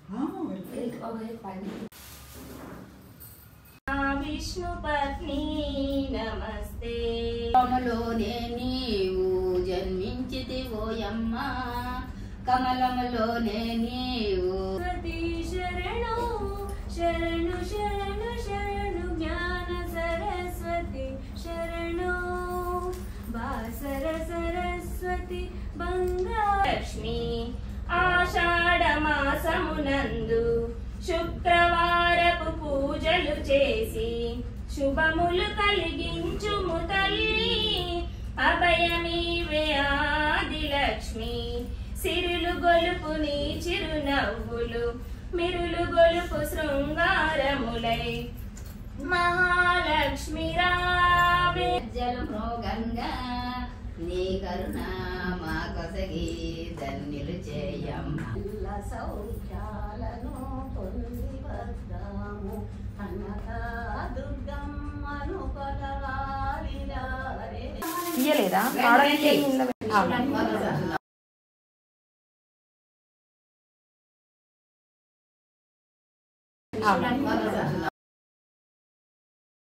విష్ణు పత్ని నమస్తే కమలోనే నీవు జన్మించితివోయమ్మ కమలములోనే నీవు సతీ శరణు శరణు శరణు శరణు జ్ఞాన సరస్వతి శరణు బాసర సరస్వతి బంగా లక్ష్మి ఆషాఢ మాసమునందు శుక్రవారపు పూజలు చేసి శుభములు కలిగించుము తల్లి అభయమీవే ఆదిలక్ష్మి సిరులు గొలుపు నీ చిరునవ్వులు మిరులు గొలుపు శృంగారములై మహాలక్ష్మి రావే జలమృగంగా నీ కరుణ మా కొసగి ధన్యులు చేయమ్మ ఇళ్ళ సౌఖ్యాలను పొంది వద్దాము కనక దుర్గమ్మను కొలవాలిరారే ఇయ్యలేదా ఆడకి ఇందులో పెట్టాలి. అవును.